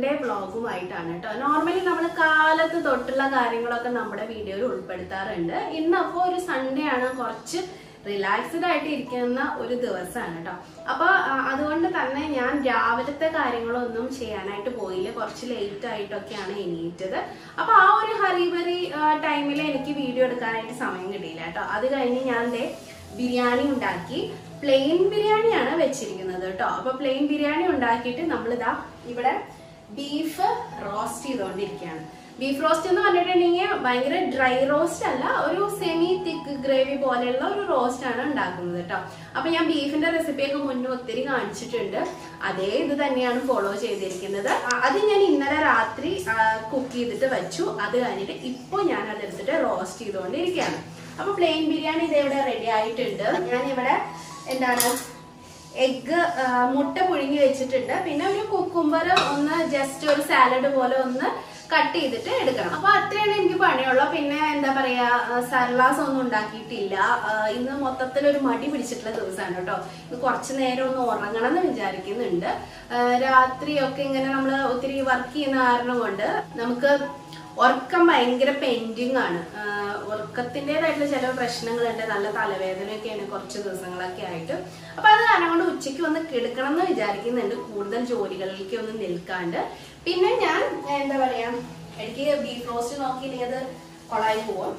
Sunday വ്ളോഗുമായിട്ടാണ് കേട്ടോ normally നമ്മൾ കാലത്ത് തൊട്ടുള്ള കാര്യങ്ങളൊക്കെ നമ്മുടെ വീഡിയോയിൽ ഉൾപ്പെടുത്താറുണ്ട് ഇന്നപ്പോൾ ഒരു സൺഡേ ആണ് കുറച്ച് റിലാക്സ്ഡ് ആയിട്ട് ഇരിക്കുന്ന ഒരു ദിവസമാണ് കേട്ടോ അപ്പൊ ആ, അതുകൊണ്ട് തന്നെ ഞാൻ രാവിലത്തെ കാര്യങ്ങളൊന്നും ചെയ്യാനായിട്ട് പോയില്ല കുറച്ച് ലേറ്റ് ആയിട്ടൊക്കെയാണ് എണീറ്റത് അപ്പൊ ആ ഒരു ഹറിബറി ടൈമിൽ എനിക്ക് വീഡിയോ എടുക്കാനായിട്ട് സമയം കിട്ടിയില്ല കേട്ടോ അത് കഴിഞ്ഞ് ഞാൻ ദേ ബിരിയാണി ഉണ്ടാക്കി പ്ലെയിൻ ബിരിയാണിയാണ് വെച്ചിരിക്കുന്നത് കേട്ടോ അപ്പൊ പ്ലെയിൻ ബിരിയാണി ഉണ്ടാക്കിയിട്ട് നമ്മളിതാ ഇവിടെ ബീഫ് റോസ്റ്റ് ചെയ്തുകൊണ്ടിരിക്കുകയാണ് ബീഫ് റോസ്റ്റ് എന്ന് പറഞ്ഞിട്ടുണ്ടെങ്കിൽ ഭയങ്കര ഡ്രൈ റോസ്റ്റ് അല്ല ഒരു സെമി തിക്ക് ഗ്രേവി പോലെയുള്ള ഒരു റോസ്റ്റ് ആണ് ഉണ്ടാക്കുന്നത് കേട്ടോ അപ്പൊ ഞാൻ ബീഫിന്റെ റെസിപ്പിയൊക്കെ മുന്നേ ഒത്തിരി കാണിച്ചിട്ടുണ്ട് അതേ ഇത് തന്നെയാണ് ഫോളോ ചെയ്തിരിക്കുന്നത് ആ, അത് ഞാൻ ഇന്നലെ രാത്രി കുക്ക് ചെയ്തിട്ട് വെച്ചു അത് കഴിഞ്ഞിട്ട് ഇപ്പൊ ഞാൻ അതെടുത്തിട്ട് റോസ്റ്റ് ചെയ്തുകൊണ്ടിരിക്കുകയാണ് അപ്പൊ പ്ലെയിൻ ബിരിയാണി ഇത് ഇവിടെ റെഡി ആയിട്ടുണ്ട് ഞാൻ ഇവിടെ എന്താണ് എഗ്ഗ് മുട്ട പുഴുങ്ങി വെച്ചിട്ടുണ്ട് പിന്നെ ഒരു കുക്കുംബർ ഒന്ന് ജസ്റ്റ് ഒരു സാലഡ് പോലെ ഒന്ന് കട്ട് ചെയ്തിട്ട് എടുക്കണം അപ്പൊ അത്രയാണ് എനിക്ക് പണിയുള്ളൂ പിന്നെ എന്താ പറയാ സർലാസ് ഒന്നും ഉണ്ടാക്കിയിട്ടില്ല ആ, ഇന്ന് മൊത്തത്തിൽ ഒരു മടി പിടിച്ചിട്ടുള്ള ദിവസമാണ് കേട്ടോ ഇത് കുറച്ചു നേരം ഒന്ന് ഉറങ്ങണം എന്ന് വിചാരിക്കുന്നുണ്ട് ആ, രാത്രിയൊക്കെ ഇങ്ങനെ നമ്മൾ ഒത്തിരി വർക്ക് ചെയ്യുന്ന കാരണം കൊണ്ട് നമുക്ക് ഉറക്കം ഭയങ്കര പെൻഡിങ് ആണ് ആഹ് ഉറക്കത്തിൻ്റെതായിട്ടുള്ള ചില പ്രശ്നങ്ങളുണ്ട് നല്ല തലവേദനയൊക്കെയാണ് കുറച്ച് ദിവസങ്ങളൊക്കെ ആയിട്ട് അപ്പൊ അത് കാരണം കൊണ്ട് ഉച്ചയ്ക്ക് വന്ന് കിടക്കണം എന്ന് വിചാരിക്കുന്നുണ്ട് കൂടുതൽ ജോലികളിലേക്ക് ഒന്നും നിൽക്കാണ്ട് പിന്നെ ഞാൻ എന്താ പറയാ എനിക്ക് ബീഫ് റോസ്റ്റ് നോക്കിയില്ലെങ്കിൽ അത് കൊളായി പോവും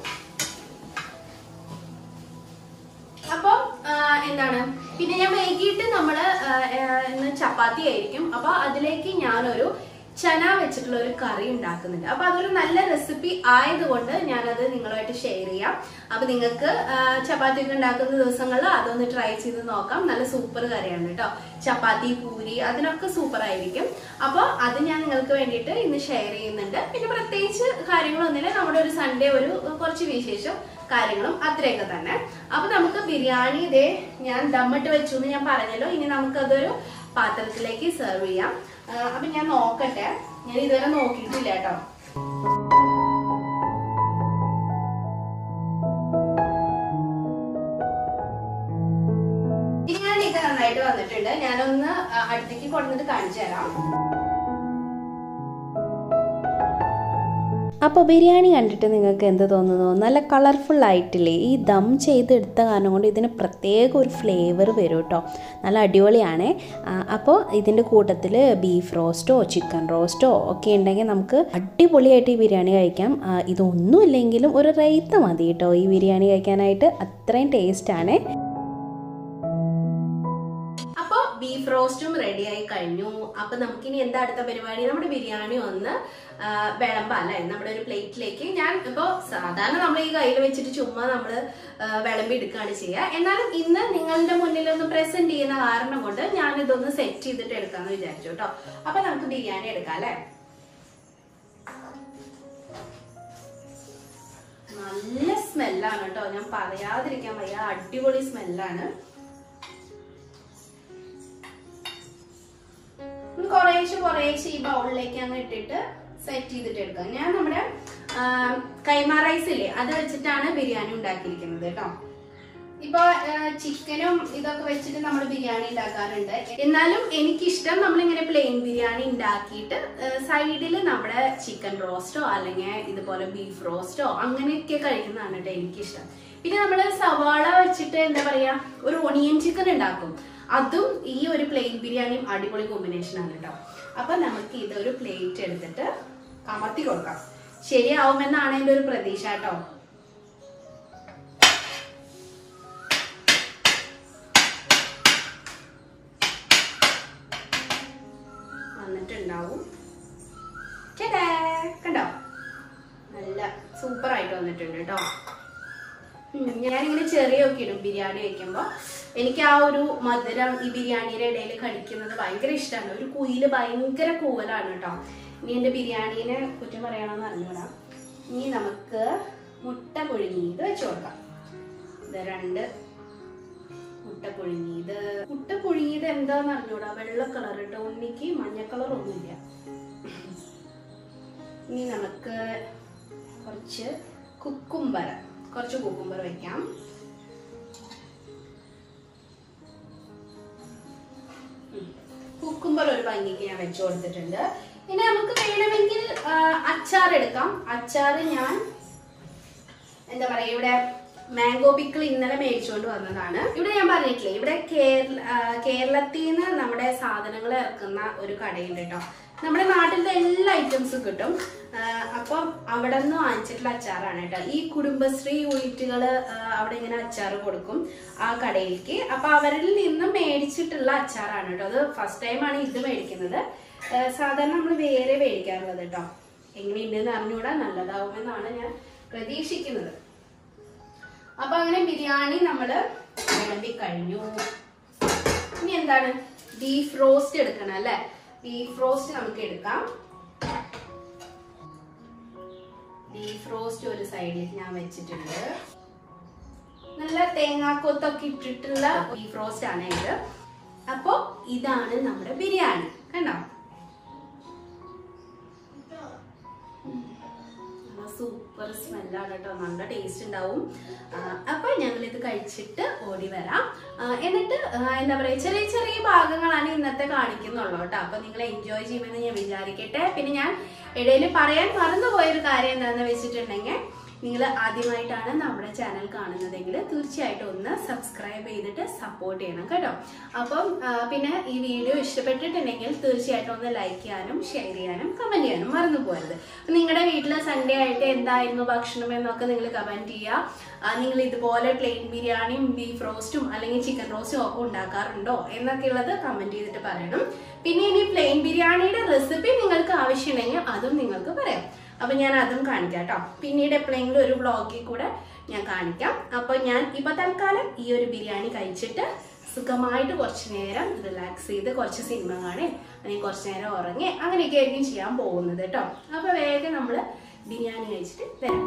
അപ്പം ആ, എന്താണ് പിന്നെ ഞാൻ വൈകിട്ട് നമ്മള് ആ, ആ, ഇന്ന് ചപ്പാത്തി ആയിരിക്കും അപ്പൊ അതിലേക്ക് ഞാനൊരു ചന വെച്ചിട്ടുള്ള ഒരു കറി ഉണ്ടാക്കുന്നുണ്ട് അപ്പൊ അതൊരു നല്ല റെസിപ്പി ആയതുകൊണ്ട് ഞാനത് നിങ്ങളുമായിട്ട് ഷെയർ ചെയ്യാം അപ്പൊ നിങ്ങൾക്ക് ആ, ചപ്പാത്തി ഒക്കെ ഉണ്ടാക്കുന്ന ദിവസങ്ങളിൽ അതൊന്ന് ട്രൈ ചെയ്ത് നോക്കാം നല്ല സൂപ്പർ കറിയാണ് കേട്ടോ ചപ്പാത്തി പൂരി അതിനൊക്കെ സൂപ്പർ ആയിരിക്കും അപ്പൊ അത് ഞാൻ നിങ്ങൾക്ക് വേണ്ടിയിട്ട് ഇന്ന് ഷെയർ ചെയ്യുന്നുണ്ട് പിന്നെ പ്രത്യേകിച്ച് കാര്യങ്ങളൊന്നുമില്ല നമ്മുടെ ഒരു സൺഡേ ഒരു കുറച്ച് വിശേഷം കാര്യങ്ങളും അത്രയൊക്കെ തന്നെ അപ്പൊ നമുക്ക് ബിരിയാണി ഇതേ ഞാൻ ദമ്മിട്ട് വെച്ചു എന്ന് ഞാൻ പറഞ്ഞല്ലോ ഇനി നമുക്കതൊരു പാത്രത്തിലേക്ക് സെർവ് ചെയ്യാം ആ, അപ്പൊ ഞാൻ നോക്കട്ടെ ഞാൻ ഇതുവരെ നോക്കിയിട്ടില്ല കേട്ടോ ബിരിയാണിയൊക്കെ നന്നായിട്ട് വന്നിട്ടുണ്ട് ഞാനൊന്ന് ആ, അടുത്തേക്ക് കൊണ്ടുവന്നിട്ട് കാണിച്ചു തരാം അപ്പോൾ ബിരിയാണി കണ്ടിട്ട് നിങ്ങൾക്ക് എന്ത് തോന്നുന്നു നല്ല കളർഫുൾ ആയിട്ടില്ലേ ഈ ദം ചെയ്തെടുത്ത കാരണം കൊണ്ട് ഇതിന് പ്രത്യേക ഒരു ഫ്ലേവർ വരും കേട്ടോ നല്ല അടിപൊളിയാണേ ആ, അപ്പോൾ ഇതിൻ്റെ കൂട്ടത്തിൽ ബീഫ് റോസ്റ്റോ ചിക്കൻ റോസ്റ്റോ ഒക്കെ ഉണ്ടെങ്കിൽ നമുക്ക് അടിപൊളിയായിട്ട് ഈ ബിരിയാണി കഴിക്കാം ആ, ഇതൊന്നുമില്ലെങ്കിലും ഒരു റൈത്ത മതി കേട്ടോ ഈ ബിരിയാണി കഴിക്കാനായിട്ട് അത്രയും ടേസ്റ്റാണേ അപ്പൊ ബീഫ് റോസ്റ്റും റെഡി ആയി കഴിഞ്ഞു അപ്പൊ നമുക്കിനി എന്താ അടുത്ത പരിപാടി നമ്മുടെ ബിരിയാണി ഒന്ന് ആ, വിളമ്പാം അല്ലെ നമ്മുടെ ഒരു പ്ലേറ്റിലേക്ക് ഞാൻ ഇപ്പൊ സാധാരണ നമ്മൾ ഈ കയ്യിൽ വെച്ചിട്ട് ചുമ്മാ നമ്മള് ആ, വിളമ്പി എടുക്കുകയാണ് ചെയ്യുക എന്നാലും ഇന്ന് നിങ്ങളുടെ മുന്നിൽ ഒന്ന് പ്രസന്റ് ചെയ്യുന്ന കാരണം കൊണ്ട് ഞാൻ ഇതൊന്ന് സെറ്റ് ചെയ്തിട്ട് എടുക്കാന്ന് വിചാരിച്ചു കേട്ടോ അപ്പൊ നമുക്ക് ബിരിയാണി എടുക്കാം അല്ലെ നല്ല സ്മെല്ലാണ് കേട്ടോ ഞാൻ പറയാതിരിക്കാൻ വയ്യ അടിപൊളി സ്മെല്ലാണ് ഉം കുറേശ്ശെ കുറേശ്ശെ ഈ ബൗളിലേക്ക് അങ്ങ് ഇട്ടിട്ട് സെറ്റ് ചെയ്തിട്ട് എടുക്കാം ഞാൻ നമ്മുടെ ആ, കൈമ റൈസ് ഇല്ലേ അത് വെച്ചിട്ടാണ് ബിരിയാണി ഉണ്ടാക്കിയിരിക്കുന്നത് കേട്ടോ ഇപ്പൊ ചിക്കനും ഇതൊക്കെ വെച്ചിട്ട് നമ്മൾ ബിരിയാണി ഉണ്ടാക്കാറുണ്ട് എന്നാലും എനിക്കിഷ്ടം നമ്മളിങ്ങനെ പ്ലെയിൻ ബിരിയാണി ഉണ്ടാക്കിയിട്ട് സൈഡിൽ നമ്മുടെ ചിക്കൻ റോസ്റ്റോ അല്ലെങ്കിൽ ഇതുപോലെ ബീഫ് റോസ്റ്റോ അങ്ങനെയൊക്കെ കഴിക്കുന്നതാണ് കേട്ടോ എനിക്കിഷ്ടം പിന്നെ നമ്മൾ സവാള വെച്ചിട്ട് എന്താ പറയാ ഒരു ഒണിയൻ ചിക്കൻ ഉണ്ടാക്കും അതും ഈ ഒരു പ്ലെയിൻ ബിരിയാണിയും അടിപൊളി കോമ്പിനേഷൻ ആണ് കേട്ടോ അപ്പൊ നമുക്ക് ഇതൊരു പ്ലേറ്റ് എടുത്തിട്ട് അമർത്തി കൊടുക്കാം ശരിയാവുമെന്നാണ് എന്റെ ഒരു പ്രതീക്ഷ കേട്ടോ വന്നിട്ടുണ്ടാവും ചേട്ടാ കണ്ടോ നല്ല സൂപ്പർ ആയിട്ട് വന്നിട്ടുണ്ട് കേട്ടോ ഉം, ഞാനിങ്ങനെ ചെറിയൊക്കെ ഇടും ബിരിയാണി വെക്കുമ്പോൾ എനിക്ക് ആ ഒരു മധുരം ഈ ബിരിയാണിയുടെ ഇടയിൽ കഴിക്കുന്നത് ഭയങ്കര ഇഷ്ടമാണ് ഒരു കുയില് ഭയങ്കര കൂവലാണ് കേട്ടോ ഇനി എൻ്റെ ബിരിയാണീനെ കുറ്റം പറയണമെന്ന് അറിഞ്ഞൂടാ ഇനി നമുക്ക് മുട്ട പുഴുങ്ങിയത് വെച്ച് കൊടുക്കാം ഇത് രണ്ട് മുട്ട പുഴുങ്ങിയത് മുട്ട പുഴുങ്ങിയത് എന്താന്ന് അറിഞ്ഞൂടാ വെള്ള കളർ കേട്ടോ ഉണ്ണിക്ക് മഞ്ഞ കളർ ഒന്നുമില്ല ഇനി നമുക്ക് കുറച്ച് കുക്കുംബർ കുറച്ച് കുക്കുംബർ വെക്കാം കുക്കുംബർ ഒരു ഭംഗിക്ക് ഞാൻ വെച്ചു കൊടുത്തിട്ടുണ്ട് ഇനി നമുക്ക് വേണമെങ്കിൽ ആ, അച്ചാർ എടുക്കാം അച്ചാർ ഞാൻ എന്താ പറയാ ഇവിടെ മാംഗോ പിക്കിൾ ഇന്നലെ മേടിച്ചുകൊണ്ട് വന്നതാണ് ഇവിടെ ഞാൻ പറഞ്ഞിട്ടില്ലേ ഇവിടെ കേരള ആ, കേരളത്തിൽ നിന്ന് നമ്മുടെ സാധനങ്ങൾ ഇറക്കുന്ന ഒരു കടയുണ്ട് കേട്ടോ നമ്മുടെ നാട്ടിലത്തെ എല്ലാ ഐറ്റംസും കിട്ടും ആ, അപ്പം അവിടെ നിന്ന് വാങ്ങിച്ചിട്ടുള്ള അച്ചാറാണ് കേട്ടോ ഈ കുടുംബശ്രീ യൂണിറ്റുകൾ അവിടെ ഇങ്ങനെ അച്ചാർ കൊടുക്കും ആ കടയിലേക്ക് അപ്പൊ അവരിൽ നിന്ന് മേടിച്ചിട്ടുള്ള അച്ചാറാണ് കേട്ടോ അത് ഫസ്റ്റ് ടൈമാണ് ഇത് മേടിക്കുന്നത് ആ, സാധാരണ നമ്മൾ വേറെ മേടിക്കാറുള്ളത് കേട്ടോ എങ്ങനെയുണ്ടെന്ന് അറിഞ്ഞുകൂടാ നല്ലതാവുമെന്നാണ് ഞാൻ പ്രതീക്ഷിക്കുന്നത് അപ്പൊ അങ്ങനെ ബിരിയാണി നമ്മള് വിളമ്പി കഴിഞ്ഞു ഇനി എന്താണ് ബീഫ് റോസ്റ്റ് എടുക്കണം അല്ലെ ബീഫ് റോസ്റ്റ് നമുക്ക് എടുക്കാം ബീഫ് റോസ്റ്റ് ഒരു സൈഡിൽ ഞാൻ വെച്ചിട്ടുണ്ട് നല്ല തേങ്ങാക്കൊത്തൊക്കെ ഇട്ടിട്ടുള്ള ബീഫ് റോസ്റ്റ് ആണ് ഇത് അപ്പൊ ഇതാണ് നമ്മുടെ ബിരിയാണി കണ്ടോ നല്ല സൂപ്പർ സ്മെല്ലാണ് കേട്ടോ നല്ല ടേസ്റ്റ് ഉണ്ടാവും ആ, അപ്പൊ ഞങ്ങൾ ഇത് കഴിച്ചിട്ട് ഓടി വരാം ആ, എന്നിട്ട് ആ, എന്താ പറയാ ചെറിയ ചെറിയ ഭാഗങ്ങളാണ് ഇന്നത്തെ കാണിക്കുന്നുള്ളൂ കേട്ടോ അപ്പൊ നിങ്ങൾ എൻജോയ് ചെയ്യുമെന്ന് ഞാൻ വിചാരിക്കട്ടെ പിന്നെ ഞാൻ ഇടയിൽ പറയാൻ മറന്നുപോയ ഒരു കാര്യം എന്താണെന്ന് വെച്ചിട്ടുണ്ടെങ്കിൽ നിങ്ങൾ ആദ്യമായിട്ടാണ് നമ്മുടെ ചാനൽ കാണുന്നതെങ്കിൽ തീർച്ചയായിട്ടും ഒന്ന് സബ്സ്ക്രൈബ് ചെയ്തിട്ട് സപ്പോർട്ട് ചെയ്യണം കേട്ടോ അപ്പം ആ, പിന്നെ ഈ വീഡിയോ ഇഷ്ടപ്പെട്ടിട്ടുണ്ടെങ്കിൽ തീർച്ചയായിട്ടും ഒന്ന് ലൈക്ക് ചെയ്യാനും ഷെയർ ചെയ്യാനും കമന്റ് ചെയ്യാനും മറന്നു പോകരുത് അപ്പം നിങ്ങളുടെ വീട്ടിൽ സൺഡേ ആയിട്ട് എന്തായിരുന്നു ഭക്ഷണം എന്നൊക്കെ നിങ്ങൾ കമന്റ് ചെയ്യുക നിങ്ങൾ ഇതുപോലെ പ്ലെയിൻ ബിരിയാണിയും ബീഫ് റോസ്റ്റും അല്ലെങ്കിൽ ചിക്കൻ റോസ്റ്റും ഒക്കെ ഉണ്ടാക്കാറുണ്ടോ എന്നൊക്കെ ഉള്ളത് കമന്റ് ചെയ്തിട്ട് പറയണം പിന്നെ ഇനി പ്ലെയിൻ ബിരിയാണിയുടെ റെസിപ്പി നിങ്ങൾക്ക് ആവശ്യമുണ്ടെങ്കിൽ അതും നിങ്ങൾക്ക് പറയാം അപ്പൊ ഞാൻ അതും കാണിക്കാം കേട്ടോ പിന്നീട് എപ്പോഴെങ്കിലും ഒരു വ്ളോഗിൽ കൂടെ ഞാൻ കാണിക്കാം അപ്പൊ ഞാൻ ഇപ്പൊ തൽക്കാലം ഈ ഒരു ബിരിയാണി കഴിച്ചിട്ട് സുഖമായിട്ട് കുറച്ച് നേരം റിലാക്സ് ചെയ്ത് കുറച്ച് സിനിമ കാണേ അല്ലെങ്കിൽ കുറച്ച് നേരം ഉറങ്ങി അങ്ങനെയൊക്കെ ആയിരിക്കും ചെയ്യാൻ പോകുന്നത് കേട്ടോ അപ്പൊ വേഗം നമ്മൾ ബിരിയാണി കഴിച്ചിട്ട് വരാം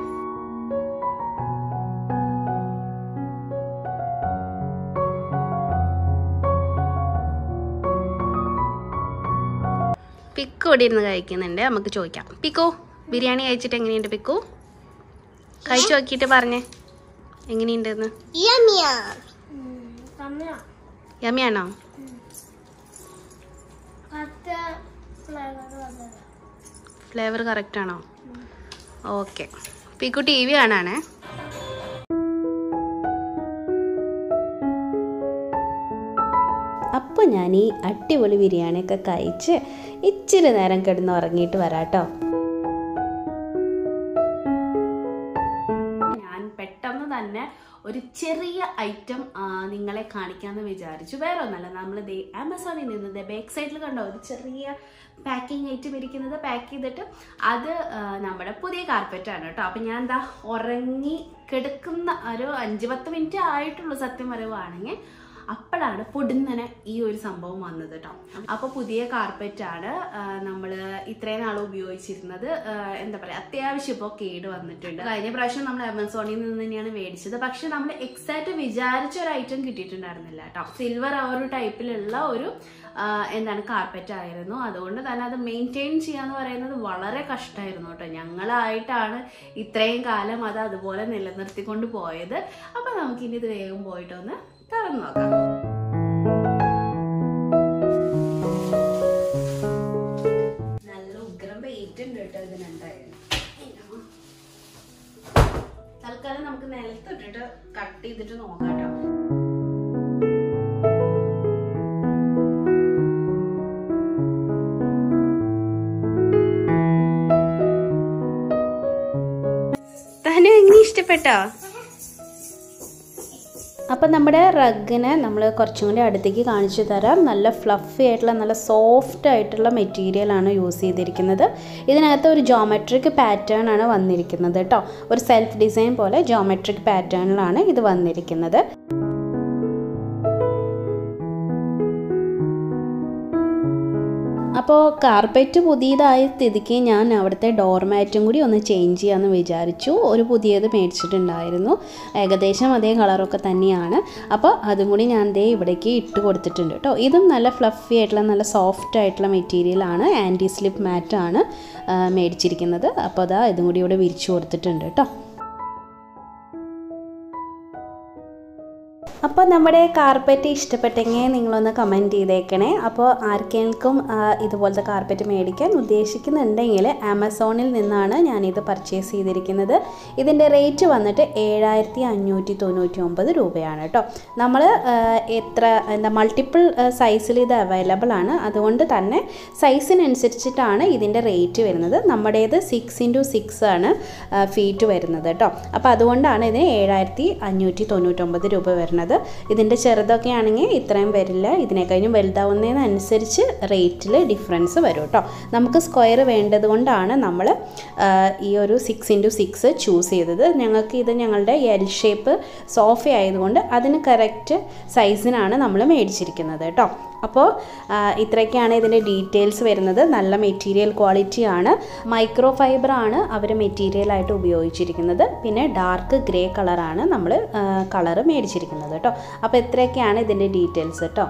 പിക്കു ഇവിടെ ഇരുന്ന് കഴിക്കുന്നുണ്ട് നമുക്ക് ചോദിക്കാം പിക്കു ബിരിയാണി കഴിച്ചിട്ട് എങ്ങനെയുണ്ട് പിക്കു കഴിച്ചു നോക്കിയിട്ട് പറഞ്ഞേ എങ്ങനെയുണ്ടെന്ന് Yummy. യമ്മിയാണോ ഫ്ലേവർ കറക്റ്റ് ആണോ ഓക്കെ പിക്കു ടി വി കാണാണേ അപ്പോൾ ഞാൻ ഈ അടിപൊളി ബിരിയാണിയൊക്കെ കഴിച്ച് ഇച്ചിരി നേരം കിടന്ന് ഉറങ്ങിയിട്ട് വരാം കേട്ടോ ഞാൻ പെട്ടെന്ന് തന്നെ ഒരു ചെറിയ ഐറ്റം നിങ്ങളെ കാണിക്കാന്ന് വിചാരിച്ചു വേറെ ഒന്നല്ല നമ്മൾ ദേ ആമസോണിൽ നിന്ന് ദേ ബാക്ക് സൈഡിൽ കണ്ടോ ഒരു ചെറിയ പാക്കിംഗ് ഐറ്റം ഇരിക്കുന്നത് പാക്ക് ചെയ്തിട്ട് അത് ആ, നമ്മുടെ പുതിയ കാർപ്പറ്റ് ആണ് കേട്ടോ അപ്പൊ ഞാൻ എന്താ ഉറങ്ങി കിടക്കുന്ന ഒരു അഞ്ച് പത്ത് മിനിറ്റ് ആയിട്ടുള്ളൂ സത്യം പറയുവാണെങ്കിൽ അപ്പോഴാണ് പൊടുന്നനെ ഈ ഒരു സംഭവം വന്നത് കേട്ടോ അപ്പൊ പുതിയ കാർപ്പറ്റ് ആണ് നമ്മൾ ഇത്രയും നാൾ ഉപയോഗിച്ചിരുന്നത് ആ, എന്താ പറയാ അത്യാവശ്യം ഇപ്പോൾ കേട് വന്നിട്ടുണ്ട് കഴിഞ്ഞ പ്രാവശ്യം നമ്മൾ ആമസോണിൽ നിന്ന് തന്നെയാണ് മേടിച്ചത് പക്ഷെ നമ്മൾ എക്സാക്ട് വിചാരിച്ച ഒരു ഐറ്റം കിട്ടിയിട്ടുണ്ടായിരുന്നില്ല കേട്ടോ സിൽവർ ആ ഒരു ടൈപ്പിലുള്ള ഒരു ആ, എന്താണ് കാർപ്പറ്റ് ആയിരുന്നു അതുകൊണ്ട് തന്നെ അത് മെയിൻറ്റെയിൻ ചെയ്യാന്ന് പറയുന്നത് വളരെ കഷ്ടമായിരുന്നു കേട്ടോ ഞങ്ങളായിട്ടാണ് ഇത്രയും കാലം അത് അതുപോലെ നിലനിർത്തിക്കൊണ്ട് പോയത് അപ്പൊ നമുക്കിനി ഇത് വേഗം പോയിട്ടൊന്ന് തുറന്നു നോക്കാം നല്ല ഉഗ്രം വെയിറ്റ് ഉണ്ട് കേട്ടോ ഇതിനുണ്ടായിരുന്നു തൽക്കാലം നമുക്ക് നിലത്തിട്ടിട്ട് കട്ട് ചെയ്തിട്ട് നോക്കാം കേട്ടോ തനു എങ്ങനെ ഇഷ്ടപ്പെട്ടോ അപ്പം നമ്മുടെ റഗ്ഗിനെ നമ്മൾ കുറച്ചും കൂടി അടുത്തേക്ക് കാണിച്ചു തരാം നല്ല ഫ്ലഫി ആയിട്ടുള്ള നല്ല സോഫ്റ്റ് ആയിട്ടുള്ള മെറ്റീരിയലാണ് യൂസ് ചെയ്തിരിക്കുന്നത് ഇതിനകത്ത് ഒരു ജോമെട്രിക് പാറ്റേൺ ആണ് വന്നിരിക്കുന്നത് കേട്ടോ ഒരു സെൽഫ് ഡിസൈൻ പോലെ ജോമെട്രിക് പാറ്റേണിലാണ് ഇത് വന്നിരിക്കുന്നത് അപ്പോൾ കാർപ്പറ്റ് പുതിയതായ സ്ഥിതിക്ക് ഞാൻ അവിടുത്തെ ഡോർമാറ്റും കൂടി ഒന്ന് ചേഞ്ച് ചെയ്യാമെന്ന് വിചാരിച്ചു ഒരു പുതിയത് മേടിച്ചിട്ടുണ്ടായിരുന്നു ഏകദേശം അതേ കളറൊക്കെ തന്നെയാണ് അപ്പോൾ അതും കൂടി ഞാൻ ദേ ഇവിടേക്ക് ഇട്ട് കൊടുത്തിട്ടുണ്ട് കേട്ടോ ഇതും നല്ല ഫ്ലഫി ആയിട്ടുള്ള നല്ല സോഫ്റ്റ് ആയിട്ടുള്ള മെറ്റീരിയലാണ് ആൻറ്റി സ്ലിപ്പ് മാറ്റാണ് മേടിച്ചിരിക്കുന്നത് അപ്പോൾ അതാ ഇതും കൂടി ഇവിടെ വിരിച്ചു കൊടുത്തിട്ടുണ്ട് കേട്ടോ അപ്പോൾ നമ്മുടെ കാർപ്പറ്റ് ഇഷ്ടപ്പെട്ടെങ്കിൽ നിങ്ങളൊന്ന് കമൻറ്റ് ചെയ്തേക്കണേ അപ്പോൾ ആർക്കെങ്കിലും ആ, ഇതുപോലത്തെ കാർപ്പറ്റ് മേടിക്കാൻ ഉദ്ദേശിക്കുന്നുണ്ടെങ്കിൽ ആമസോണിൽ നിന്നാണ് ഞാനിത് പർച്ചേസ് ചെയ്തിരിക്കുന്നത് ഇതിൻ്റെ റേറ്റ് വന്നിട്ട് ഏഴായിരത്തി അഞ്ഞൂറ്റി തൊണ്ണൂറ്റി ഒമ്പത് രൂപയാണ് കേട്ടോ നമ്മൾ എത്ര എന്താ മൾട്ടിപ്പിൾ സൈസിൽ ഇത് അവൈലബിൾ ആണ് അതുകൊണ്ട് തന്നെ സൈസിനനുസരിച്ചിട്ടാണ് ഇതിൻ്റെ റേറ്റ് വരുന്നത് നമ്മുടേത് സിക്സ് ഇൻറ്റു സിക്സ് ആണ് ഫീറ്റ് വരുന്നത് കേട്ടോ അപ്പോൾ അതുകൊണ്ടാണ് ഇതിന് ഏഴായിരത്തി അഞ്ഞൂറ്റി തൊണ്ണൂറ്റൊമ്പത് രൂപ വരുന്നത് ഇതിൻ്റെ ചെറുതൊക്കെ ആണെങ്കിൽ ഇത്രയും വരില്ല ഇതിനെക്കഴിഞ്ഞും വലുതാവുന്നതിനനുസരിച്ച് റേറ്റിൽ ഡിഫറൻസ് വരും കേട്ടോ നമുക്ക് സ്ക്വയർ വേണ്ടത് കൊണ്ടാണ് നമ്മൾ ഈ ഒരു സിക്സ് ഇൻറ്റു സിക്സ് ചൂസ് ചെയ്തത് ഞങ്ങൾക്ക് ഇത് ഞങ്ങളുടെ എൽ ഷേപ്പ് സോഫ ആയതുകൊണ്ട് അതിന് കറക്റ്റ് സൈസിനാണ് നമ്മൾ മേടിച്ചിരിക്കുന്നത് കേട്ടോ അപ്പോൾ ആ, ഇത്രയൊക്കെയാണ് ഇതിൻ്റെ ഡീറ്റെയിൽസ് വരുന്നത് നല്ല മെറ്റീരിയൽ ക്വാളിറ്റിയാണ് മൈക്രോ ഫൈബറാണ് അവർ മെറ്റീരിയലായിട്ട് ഉപയോഗിച്ചിരിക്കുന്നത് പിന്നെ ഡാർക്ക് ഗ്രേ കളറാണ് നമ്മൾ കളറ് മേടിച്ചിരിക്കുന്നത് കേട്ടോ അപ്പോൾ ഇത്രയൊക്കെയാണ് ഇതിൻ്റെ ഡീറ്റെയിൽസ് കേട്ടോ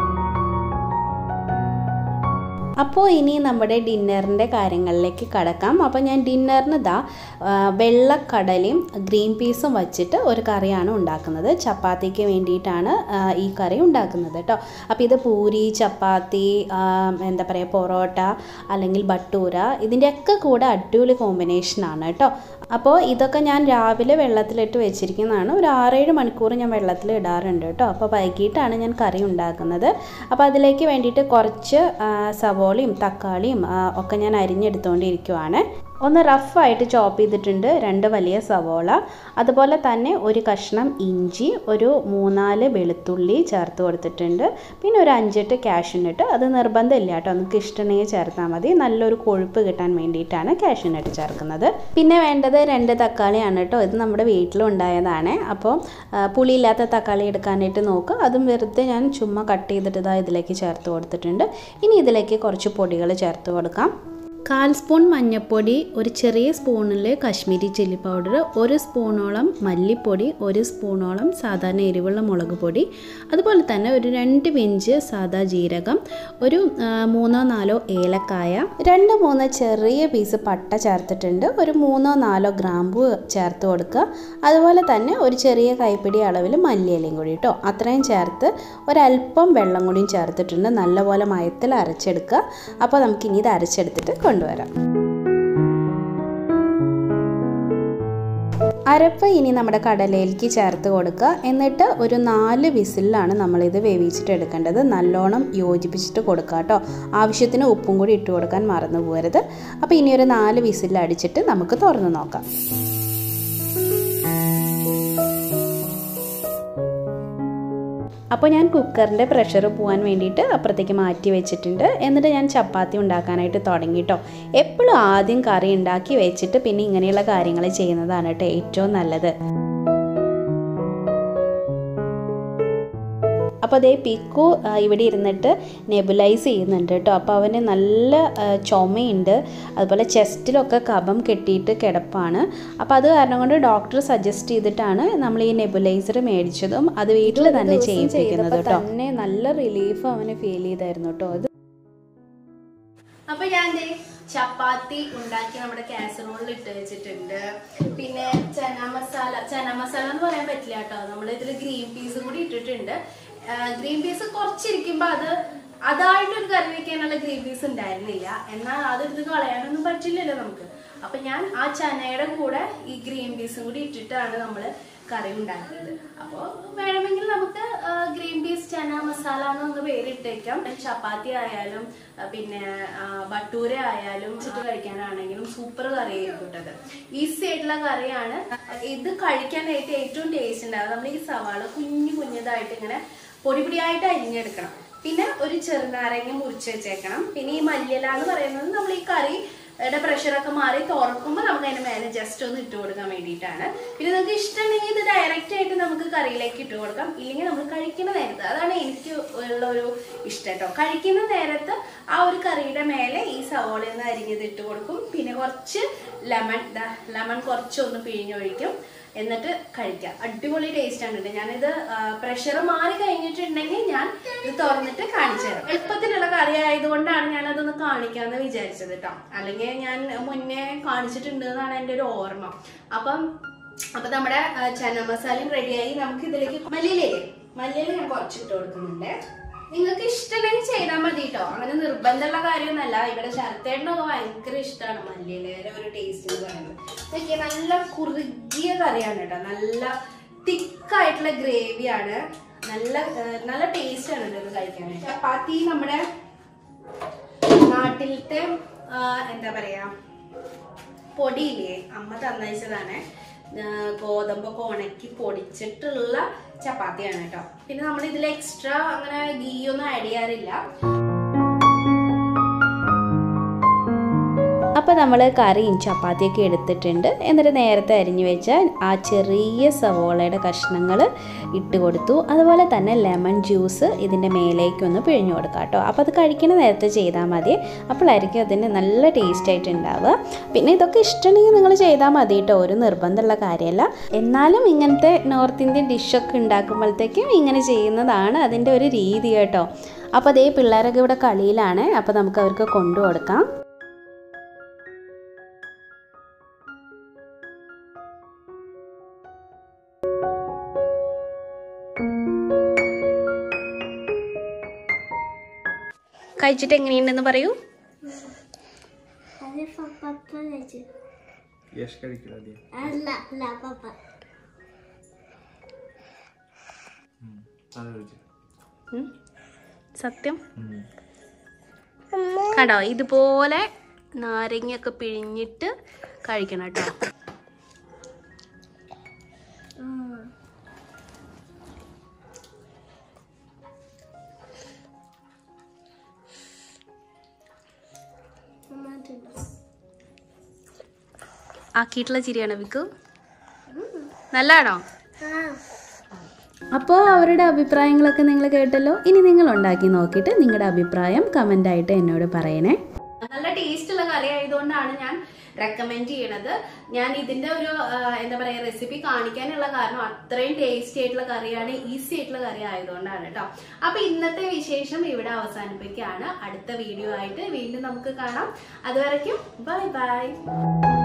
അപ്പോൾ ഇനി നമ്മുടെ ഡിന്നറിൻ്റെ കാര്യങ്ങളിലേക്ക് കടക്കാം അപ്പോൾ ഞാൻ ഡിന്നറിന് ഇതാ ആ, വെള്ളക്കടലയും ഗ്രീൻ പീസും വച്ചിട്ട് ഒരു കറിയാണ് ഉണ്ടാക്കുന്നത് ചപ്പാത്തിക്ക് വേണ്ടിയിട്ടാണ് ആ, ഈ കറി ഉണ്ടാക്കുന്നത് കേട്ടോ അപ്പോൾ ഇത് പൂരി ചപ്പാത്തി ആ, എന്താ പറയുക പൊറോട്ട അല്ലെങ്കിൽ ബട്ടൂര ഇതിൻ്റെയൊക്കെ കൂടെ അടിപൊളി കോമ്പിനേഷനാണ് കേട്ടോ അപ്പോൾ ഇതൊക്കെ ഞാൻ രാവിലെ വെള്ളത്തിലിട്ട് വെച്ചിരിക്കുന്നതാണ് ഒരു ആറേഴ് മണിക്കൂർ ഞാൻ വെള്ളത്തിൽ ഇടാറുണ്ട് കേട്ടോ അപ്പോൾ വൈകിട്ടാണ് ഞാൻ കറി ഉണ്ടാക്കുന്നത് അപ്പോൾ അതിലേക്ക് വേണ്ടിയിട്ട് കുറച്ച് ആ, സവോളയും തക്കാളിയും ആ, ഒക്കെ ഞാൻ അരിഞ്ഞെടുത്തുകൊണ്ടിരിക്കുവാണ് ഒന്ന് റഫായിട്ട് ചോപ്പ് ചെയ്തിട്ടുണ്ട് രണ്ട് വലിയ സവോള അതുപോലെ തന്നെ ഒരു കഷ്ണം ഇഞ്ചി ഒരു മൂന്നാല് വെളുത്തുള്ളി ചേർത്ത് കൊടുത്തിട്ടുണ്ട് പിന്നെ ഒരു അഞ്ചെട്ട് കാഷ്യൂനട്ട് അത് നിർബന്ധമില്ല കേട്ടോ നമുക്ക് ഇഷ്ടമുണ്ടെങ്കിൽ ചേർത്താൽ മതി നല്ലൊരു കൊഴുപ്പ് കിട്ടാൻ വേണ്ടിയിട്ടാണ് കാഷ്യൂനട്ട് ചേർക്കുന്നത് പിന്നെ വേണ്ടത് രണ്ട് തക്കാളിയാണ് കേട്ടോ ഇത് നമ്മുടെ വീട്ടിലുണ്ടായതാണ് അപ്പോൾ ആ, പുളിയില്ലാത്ത തക്കാളി എടുക്കാനായിട്ട് നോക്കുക അതും വെറുതെ ഞാൻ ചുമ്മാ കട്ട് ചെയ്തിട്ട് ഇതാ ഇതിലേക്ക് ചേർത്ത് കൊടുത്തിട്ടുണ്ട് ഇനി ഇതിലേക്ക് കുറച്ച് പൊടികൾ ചേർത്ത് കൊടുക്കാം കാൽ സ്പൂൺ മഞ്ഞൾപ്പൊടി ഒരു ചെറിയ സ്പൂണിൽ കാശ്മീരി ചില്ലി പൗഡർ ഒരു സ്പൂണോളം മല്ലിപ്പൊടി ഒരു സ്പൂണോളം സാധാരണ എരിവുള്ള മുളക് പൊടി അതുപോലെ തന്നെ ഒരു രണ്ട് പിഞ്ച് സാദാ ജീരകം ഒരു ആ, മൂന്നോ നാലോ ഏലക്കായ രണ്ട് മൂന്ന് ചെറിയ പീസ് പട്ട ചേർത്തിട്ടുണ്ട് ഒരു മൂന്നോ നാലോ ഗ്രാമ്പു ചേർത്ത് കൊടുക്കുക അതുപോലെ തന്നെ ഒരു ചെറിയ കൈപ്പിടി അളവിൽ മല്ലിയിലയും കൂടി കേട്ടോ അത്രയും ചേർത്ത് ഒരല്പം വെള്ളം കൂടിയും ചേർത്തിട്ടുണ്ട് നല്ലപോലെ മയത്തിൽ അരച്ചെടുക്കുക അപ്പോൾ നമുക്കിനി ഇത് അരച്ചെടുത്തിട്ട് കൊണ്ടുവരാം അരപ്പ് ഇനി നമ്മുടെ കടലയിലേക്ക് ചേർത്ത് കൊടുക്കുക എന്നിട്ട് ഒരു നാല് വിസിലാണ് നമ്മളിത് വേവിച്ചിട്ട് എടുക്കേണ്ടത് നല്ലോണം യോജിപ്പിച്ചിട്ട് കൊടുക്കുക കേട്ടോ ആവശ്യത്തിന് ഉപ്പും കൂടി ഇട്ട് കൊടുക്കാൻ മറന്നു പോകരുത് അപ്പോൾ ഇനി ഒരു നാല് വിസിൽ അടിച്ചിട്ട് നമുക്ക് തുറന്ന് നോക്കാം അപ്പോൾ ഞാൻ കുക്കറിൻ്റെ പ്രഷർ പോകാൻ വേണ്ടിയിട്ട് അപ്പുറത്തേക്ക് മാറ്റി വെച്ചിട്ടുണ്ട് എന്നിട്ട് ഞാൻ ചപ്പാത്തി ഉണ്ടാക്കാനായിട്ട് തുടങ്ങി കേട്ടോ എപ്പോഴും ആദ്യം കറി ഉണ്ടാക്കി വെച്ചിട്ട് പിന്നെ ഇങ്ങനെയുള്ള കാര്യങ്ങൾ ചെയ്യുന്നതാണ് കേട്ടോ ഏറ്റവും നല്ലത് അപ്പോൾ അതേ പിക്കു ആ, ഇവിടെ ഇരുന്നിട്ട് നെബുലൈസ് ചെയ്യുന്നുണ്ട് കേട്ടോ അപ്പോൾ അവന് നല്ല ആ, ചുമയുണ്ട് അതുപോലെ ചെസ്റ്റിലൊക്കെ കഫം കെട്ടിയിട്ട് കിടപ്പാണ് അപ്പോൾ അത് കാരണം കൊണ്ട് ഡോക്ടർ സജസ്റ്റ് ചെയ്തിട്ടാണ് നമ്മൾ ഈ നെബുലൈസർ മേടിച്ചതും അത് വീട്ടിൽ തന്നെ ചെയ്യിപ്പിക്കുന്നത് കേട്ടോ തന്നെ നല്ല റിലീഫ് അവന് ഫീൽ ചെയ്തായിരുന്നു കേട്ടോ അത് അപ്പൊ ഞാൻ ദേ ചപ്പാത്തി ഉണ്ടാക്കി നമ്മുടെ കാസറോളിൽ ഇട്ട് വെച്ചിട്ടുണ്ട് പിന്നെ ചന മസാല ചന മസാല എന്ന് പറയാൻ പറ്റില്ല കേട്ടോ നമ്മൾ ഇതിൽ ഗ്രീൻ പീസ് കൂടി ഇട്ടിട്ടുണ്ട് ഗ്രീൻ പീസ് കുറച്ചിരിക്കുമ്പോ അത് അതായിട്ടൊരു കറി വെക്കാനുള്ള ഗ്രീൻ പീസ് ഉണ്ടായിരുന്നില്ല എന്നാൽ അതെടുത്ത് കളയാനൊന്നും പറ്റില്ലല്ലോ നമുക്ക് അപ്പൊ ഞാൻ ആ ചനയുടെ കൂടെ ഈ ഗ്രീൻ പീസും കൂടി ഇട്ടിട്ടാണ് നമ്മൾ കറി ഉണ്ടാക്കിയത് അപ്പോൾ വേണമെങ്കിൽ നമുക്ക് ഗ്രീൻ പീസ് ചന മസാല എന്നൊന്ന് പേരിട്ടേക്കാം ചപ്പാത്തി ആയാലും ആ, പിന്നെ ആ, ബട്ടൂര ആയാലും ചുറ്റ് കഴിക്കാനാണെങ്കിലും സൂപ്പർ കറി ആയിക്കോട്ടത് ഈസി ആയിട്ടുള്ള കറിയാണ് ഇത് കഴിക്കാനായിട്ട് ഏറ്റവും ടേസ്റ്റ് ഉണ്ടാവും നമ്മൾ ഈ സവാള കുഞ്ഞു കുഞ്ഞതായിട്ട് ഇങ്ങനെ പൊടി പൊടിയായിട്ട് അരിഞ്ഞെടുക്കണം പിന്നെ ഒരു ചെറുനാരങ്ങ മുറിച്ച് വെച്ചേക്കണം പിന്നെ ഈ മല്ലിയില എന്ന് പറയുന്നത് നമ്മൾ ഈ കറി യുടെ പ്രഷറൊക്കെ മാറി തുറക്കുമ്പോൾ നമുക്ക് അതിന്റെ മേലെ ജസ്റ്റ് ഒന്ന് ഇട്ട് കൊടുക്കാൻ വേണ്ടിയിട്ടാണ് പിന്നെ നമുക്ക് ഇഷ്ടമുണ്ടെങ്കിൽ ഇത് ഡയറക്റ്റ് ആയിട്ട് നമുക്ക് കറിയിലേക്ക് ഇട്ട് കൊടുക്കാം ഇല്ലെങ്കിൽ നമ്മൾ കഴിക്കുന്ന നേരത്ത് അതാണ് എനിക്ക് ഉള്ള ഒരു ഇഷ്ടം കേട്ടോ കഴിക്കുന്ന നേരത്ത് ആ ഒരു കറിയുടെ മേലെ ഈ സവോളയിൽ നിന്ന് അരിഞ്ഞത് ഇട്ട് കൊടുക്കും പിന്നെ കുറച്ച് ലെമൺ ലെമൺ കുറച്ചൊന്ന് പിഴിഞ്ഞൊഴിക്കും എന്നിട്ട് കഴിക്കാം അടിപൊളി ടേസ്റ്റ് ആണ് കേട്ടോ ഞാനിത് പ്രഷർ മാറി കഴിഞ്ഞിട്ടുണ്ടെങ്കിൽ ഞാൻ ഇത് തുറന്നിട്ട് കാണിച്ചു തരാം എളുപ്പത്തിലുള്ള കറി ആയതുകൊണ്ടാണ് ഞാൻ അതൊന്ന് കാണിക്കാന്ന് വിചാരിച്ചത് കേട്ടോ അല്ലെങ്കിൽ ഞാൻ മുന്നേ കാണിച്ചിട്ടുണ്ട് എന്നാണ് എൻ്റെ ഒരു ഓർമ്മ അപ്പം അപ്പൊ നമ്മുടെ ആ, ചന മസാലയും റെഡിയായി നമുക്ക് ഇതിലേക്ക് മല്ലിയിലേക്ക് മല്ലിയില ഞാൻ കുറച്ചിട്ട് കൊടുക്കുന്നുണ്ട് നിങ്ങൾക്ക് ഇഷ്ടമുണ്ടെങ്കിൽ ചെയ്താൽ മതി കേട്ടോ അങ്ങനെ നിർബന്ധമുള്ള കാര്യമൊന്നുമല്ല ഇവിടെ ശരത്തേട്ടനൊക്കെ ഭയങ്കര ഇഷ്ടമാണ് മല്ലിയിലയുടെ ഒരു ടേസ്റ്റ് എന്ന് പറയുന്നത് നോക്കിയേ നല്ല കുറുകിയ കറിയാണ് കേട്ടോ നല്ല തിക്കായിട്ടുള്ള ഗ്രേവിയാണ് നല്ല ഏർ, നല്ല ടേസ്റ്റ് ആണ് കേട്ടോ ഇത് കഴിക്കാനായിട്ട് ചപ്പാത്തി നമ്മുടെ നാട്ടിലത്തെ ആ, എന്താ പറയാ പൊടിയില്ലേ അമ്മ തന്നയച്ചതാണ് ഗോതമ്പൊക്കെ ഉണക്കി പൊടിച്ചിട്ടുള്ള ചപ്പാത്തിയാണ് കേട്ടോ പിന്നെ നമ്മൾ ഇതിൽ എക്സ്ട്രാ അങ്ങനെ ഗീ ഒന്നും ആഡ് ചെയ്യാറില്ല അപ്പോൾ നമ്മൾ കറിയും ചപ്പാത്തിയൊക്കെ എടുത്തിട്ടുണ്ട് എന്നിട്ട് നേരത്തെ അരിഞ്ഞു വെച്ച ആ ചെറിയ സവോളയുടെ കഷ്ണങ്ങൾ ഇട്ട് കൊടുത്തു അതുപോലെ തന്നെ ലെമൺ ജ്യൂസ് ഇതിൻ്റെ മേലേക്കൊന്ന് പിഴിഞ്ഞു കൊടുക്കാം കേട്ടോ അപ്പോൾ അത് കഴിക്കണ നേരത്തെ ചെയ്താൽ മതി അപ്പോഴായിരിക്കും അതിന് നല്ല ടേസ്റ്റ് ആയിട്ട് ഉണ്ടാവുക പിന്നെ ഇതൊക്കെ ഇഷ്ടമുണ്ടെങ്കിൽ നിങ്ങൾ ചെയ്താൽ മതി കേട്ടോ ഒരു നിർബന്ധമുള്ള കാര്യമല്ല എന്നാലും ഇങ്ങനത്തെ നോർത്ത് ഇന്ത്യൻ ഡിഷൊക്കെ ഉണ്ടാക്കുമ്പോഴത്തേക്കും ഇങ്ങനെ ചെയ്യുന്നതാണ് അതിൻ്റെ ഒരു രീതി കേട്ടോ അപ്പോൾ അതേ പിള്ളേരൊക്കെ ഇവിടെ കളിയിലാണ് അപ്പോൾ നമുക്ക് അവർക്ക് കൊണ്ടു കൊടുക്കാം കഴിച്ചിട്ട് എങ്ങനെയുണ്ടെന്ന് പറയൂ അത് പപ്പ കഴിച്ചു യശ് കഴിക്കില്ല ആദ്യം അല്ല അല്ല പപ്പ അത് കഴിച്ചു ഉം. സത്യം കണ്ടോ ഇതുപോലെ നാരങ്ങയൊക്കെ പിഴിഞ്ഞിട്ട് കഴിക്കണം കേട്ടോ ആക്കിയിട്ടുള്ള ചിരിയാണോ വിക്കു നല്ലതാണോ അപ്പോൾ അവരുടെ അഭിപ്രായങ്ങളൊക്കെ നിങ്ങൾ കേട്ടല്ലോ ഇനി നിങ്ങൾ ഉണ്ടാക്കി നോക്കിയിട്ട് നിങ്ങളുടെ അഭിപ്രായം കമൻ്റായിട്ട് എന്നോട് പറയണേ നല്ല ടേസ്റ്റ് ഉള്ള കറി ആയതുകൊണ്ടാണ് ഞാൻ റെക്കമെൻഡ് ചെയ്യണത് ഞാൻ ഇതിന്റെ ഒരു ആ, എന്താ പറയാ റെസിപ്പി കാണിക്കാനുള്ള കാരണം അത്രയും ടേസ്റ്റി ആയിട്ടുള്ള കറിയാണ് ഈസി ആയിട്ടുള്ള കറി ആയതുകൊണ്ടാണ് കേട്ടോ അപ്പൊ ഇന്നത്തെ വിശേഷം ഇവിടെ അവസാനിപ്പിക്കുകയാണ് അടുത്ത വീഡിയോ ആയിട്ട് വീണ്ടും നമുക്ക് കാണാം അതുവരയ്ക്കും ബൈ ബൈ